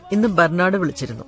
ഇന്ന് ബർണാഡ് വിളിച്ചിരുന്നു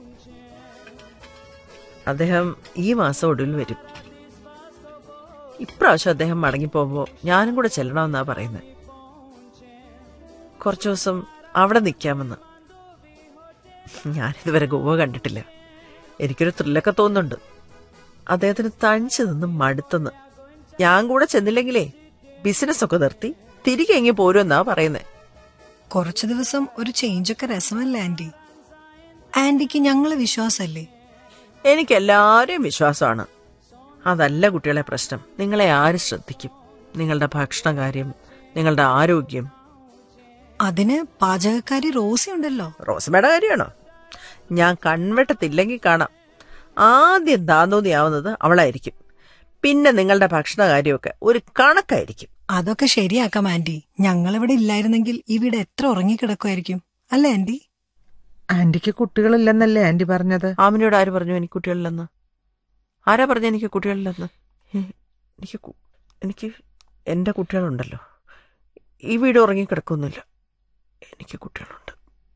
അദ്ദേഹം ഈ മാസം ഒടുവിൽ വരും ഇപ്രാവശ്യം അദ്ദേഹം മടങ്ങിപ്പോകുമ്പോൾ ഞാനും കൂടെ ചെല്ലണമെന്നാ പറയുന്നത് കുറച്ചു ദിവസം അവിടെ നിൽക്കാമെന്ന് ഞാനിതുവരെ ഗോവ കണ്ടിട്ടില്ല എനിക്കൊരു ത്രില്ലൊക്കെ തോന്നുന്നുണ്ട് അദ്ദേഹത്തിന് തനിച്ച് നിന്ന് മടുത്തെന്ന് ഞാൻ കൂടെ ചെന്നില്ലെങ്കിലേ ബിസിനസ് ഒക്കെ നിർത്തി തിരികെ എങ്ങി പോരുമെന്നാ പറയുന്നത് കുറച്ചു ദിവസം ഒരു ചേഞ്ചൊക്കെ രസമല്ലേ ആന്റി ആന്റിക്ക് ഞങ്ങളെ വിശ്വാസല്ലേ എനിക്ക് എല്ലാവരെയും വിശ്വാസമാണ് അതല്ല കുട്ടികളെ പ്രശ്നം നിങ്ങളെ ആര് ശ്രദ്ധിക്കും നിങ്ങളുടെ ഭക്ഷണ കാര്യം നിങ്ങളുടെ ആരോഗ്യം അതിന് പാചകക്കാരി റോസി ഉണ്ടല്ലോ റോസമ്മയുടെ കാര്യമാണോ ഞാൻ കൺവെട്ടത്തില്ലെങ്കിൽ കാണാം ആദ്യം താന്തോന്നിയാവുന്നത് അവളായിരിക്കും പിന്നെ നിങ്ങളുടെ ഭക്ഷണ കാര്യമൊക്കെ ഒരു കണക്കായിരിക്കും അതൊക്കെ ശരിയാക്കാം ആന്റി ഞങ്ങളിവിടെ ഇല്ലായിരുന്നെങ്കിൽ ഇവിടെ എത്ര ഉറങ്ങിക്കിടക്കുമായിരിക്കും അല്ലേ ആന്റി ആന്റിക്ക് കുട്ടികളില്ലെന്നല്ലേ ആന്റി പറഞ്ഞത് ആമിനോട് ആര് പറഞ്ഞു എനിക്ക് കുട്ടികളില്ലെന്ന് ആരാ പറഞ്ഞു എനിക്ക് കുട്ടികളില്ലെന്ന് ഏ, എനിക്ക് കു- എനിക്ക് എൻ്റെ കുട്ടികളുണ്ടല്ലോ ഈ വീട് ഉറങ്ങിക്കിടക്കൊന്നുമില്ല എനിക്ക് കുട്ടികളുണ്ട്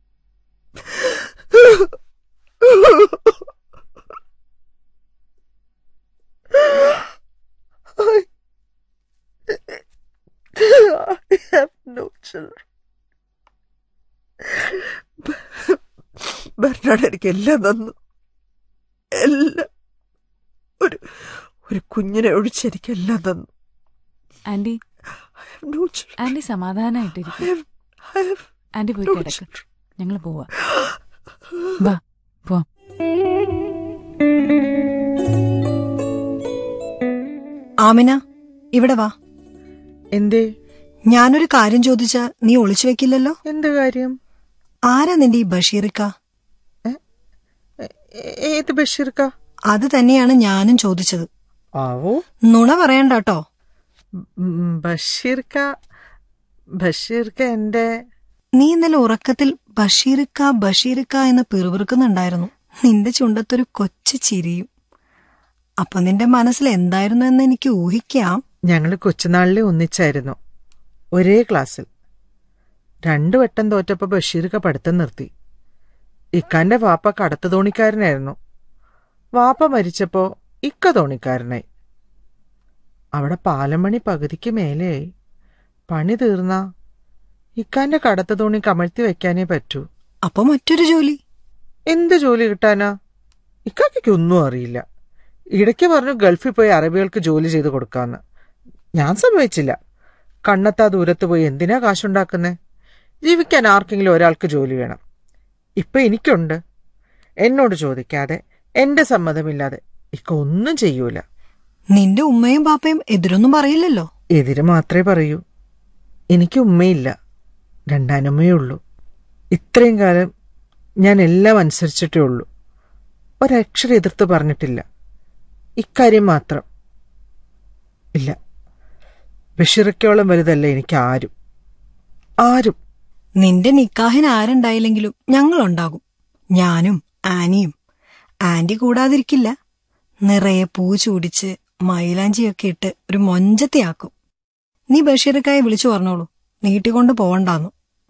I have no children. Bernard എനിക്ക് എല്ലാം തന്നു എല്ലാം ഒരു ഒരു കുഞ്ഞിനെ ഒഴിച്ച് എനിക്ക് എല്ലാം തന്നു aunty I have no children. Aunty സമാധാനായിട്ടിരിക്കും I have, I have aunty പോയി no കിടക്ക് children. ഞങ്ങൾ പോവാ വാ പോവാം ആമിന ഇവിടെ വാ എന്തേ ഞാനൊരു കാര്യം ചോദിച്ചാ നീ ഒളിച്ചു വെക്കില്ലല്ലോ എന്ത് കാര്യം ആരാ നിന്റെ ഈ ബഷീറിക്ക എ- ഏത് ബഷീർക്ക അത് തന്നെയാണ് ഞാനും ചോദിച്ചത് ആവോ നുണ പറയണ്ട കേട്ടോ ഉം, ബഷീർക്ക ബഷീർക്ക എന്റെ നീ ഇന്നലെ ഉറക്കത്തിൽ ബഷീറിക്ക ബഷീറിക്ക എന്ന് പിറുപിറുക്കുന്നുണ്ടായിരുന്നു നിന്റെ ചുണ്ടത്തൊരു കൊച്ചു ചിരിയും അപ്പൊ നിന്റെ മനസ്സിൽ എന്തായിരുന്നു എന്ന് എനിക്ക് ഊഹിക്കാം ഞങ്ങള് കൊച്ചുനാളിലെ ഒന്നിച്ചായിരുന്നു ഒരേ ക്ലാസ്സിൽ രണ്ടു വട്ടം തോറ്റപ്പോ ബഷീർക്ക പഠിത്തം നിർത്തി ഇക്കാന്റെ വാപ്പ കടത്തു തോണിക്കാരനായിരുന്നു വാപ്പ മരിച്ചപ്പോ ഇക്ക തോണിക്കാരനായി അവിടെ പാലമണി പകുതിക്ക് മേലെയായി പണി തീർന്ന ഇക്കാന്റെ കടത്തു തോണി കമഴ്ത്തി വെക്കാനേ പറ്റൂ അപ്പൊ മറ്റൊരു ജോലി എന്ത് ജോലി കിട്ടാനാ ഇക്കാക്കയ്ക്ക് ഒന്നും അറിയില്ല ഇടയ്ക്ക് പറഞ്ഞു ഗൾഫിൽ പോയി അറബികൾക്ക് ജോലി ചെയ്ത് കൊടുക്കാന്ന് ഞാൻ സമ്മതിച്ചില്ല കണ്ണെത്താ ദൂരത്ത് പോയി എന്തിനാ കാശുണ്ടാക്കുന്നേ ജീവിക്കാൻ ആർക്കെങ്കിലും ഒരാൾക്ക് ജോലി വേണം ഇപ്പൊ എനിക്കുണ്ട് എന്നോട് ചോദിക്കാതെ എന്റെ സമ്മതമില്ലാതെ ഇക്ക ഒന്നും ചെയ്യൂല നിന്റെ ഉമ്മയും പാപ്പയും എതിരൊന്നും പറയില്ലല്ലോ എതിര് മാത്രമേ പറയൂ എനിക്ക് ഉമ്മയില്ല രണ്ടാനമ്മയേ ഉള്ളൂ ഇത്രയും കാലം ഞാൻ എല്ലാം അനുസരിച്ചിട്ടേ ഉള്ളൂ ഒരക്ഷരം എതിർത്ത് പറഞ്ഞിട്ടില്ല ഇക്കാര്യം മാത്രം ഇല്ല ബഷീറക്കോളം വലുതല്ല എനിക്ക് ആരും ആരും നിന്റെ നിക്കാഹിന് ആരുണ്ടായില്ലെങ്കിലും ഞങ്ങളുണ്ടാകും ഞാനും ആനിയും ആന്റി കൂടാതിരിക്കില്ല നിറയെ പൂ ചൂടിച്ച് മൈലാഞ്ചിയൊക്കെ ഇട്ട് ഒരു മൊഞ്ചത്തിയാക്കും നീ ബഷീറിക്കായെ വിളിച്ചു പറഞ്ഞോളൂ നീട്ടിക്കൊണ്ട് പോവണ്ടാന്നു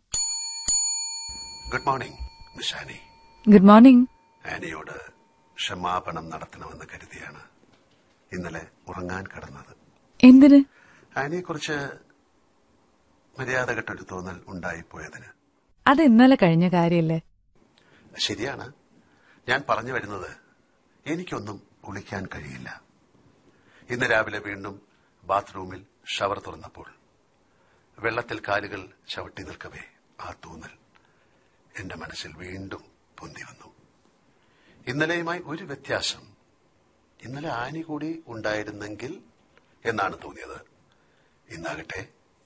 good morning Miss Annie good morning ആനിയോട് ക്ഷമാപണം നടത്തണമെന്ന് കരുതിയാണ് ഇന്നലെ ഉറങ്ങാൻ കിടന്നത് എന്തിന് ആനിയെക്കുറിച്ച് മര്യാദകെട്ടൊരു തോന്നൽ ഉണ്ടായിപ്പോയതിന് അത് ഇന്നലെ കഴിഞ്ഞ കാര്യല്ലേ ശരിയാണ് ഞാൻ പറഞ്ഞു വരുന്നത് എനിക്കൊന്നും കുളിക്കാൻ കഴിയില്ല ഇന്ന് രാവിലെ വീണ്ടും ബാത്റൂമിൽ ഷവർ തുറന്നപ്പോൾ വെള്ളത്തിൽ കാലുകൾ ചവിട്ടി നിൽക്കവേ ആ തോന്നൽ എന്റെ മനസ്സിൽ വീണ്ടും പൊന്തി വന്നു ഇന്നലെയുമായി ഒരു വ്യത്യാസം ഇന്നലെ ആനി കൂടി ഉണ്ടായിരുന്നെങ്കിൽ എന്നാണ് തോന്നിയത് ഇന്നാകട്ടെ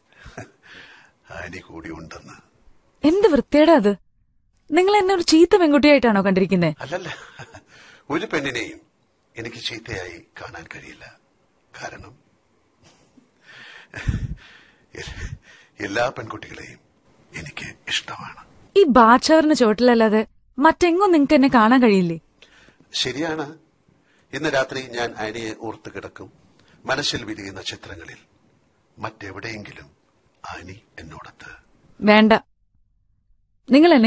ആനി കൂടി ഉണ്ടെന്ന് എന്ത് വൃത്തിയുടെ അത് നിങ്ങൾ എന്നെ ഒരു ചീത്ത പെൺകുട്ടിയായിട്ടാണോ കണ്ടിരിക്കുന്നത് അല്ലല്ല ഒരു പെണ്ണിനെയും എനിക്ക് ചീത്തയായി കാണാൻ കഴിയില്ല കാരണം എ- എല്ലാ പെൺകുട്ടികളെയും എനിക്ക് ഇഷ്ടമാണ് ഈ ബാച്ചവറിന് ചോട്ടിലല്ലാതെ മറ്റെങ്ങും നിങ്ങൾക്ക് എന്നെ കാണാൻ കഴിയില്ലേ ശരിയാണ് ഇന്ന് രാത്രി ഞാൻ ആനിയെ ഓർത്ത് കിടക്കും മനസ്സിൽ വിരിയുന്ന ചിത്രങ്ങളിൽ മറ്റെവിടെയെങ്കിലും ആനി എന്നോടത്ത് വേണ്ട നിങ്ങൾ എന്നെ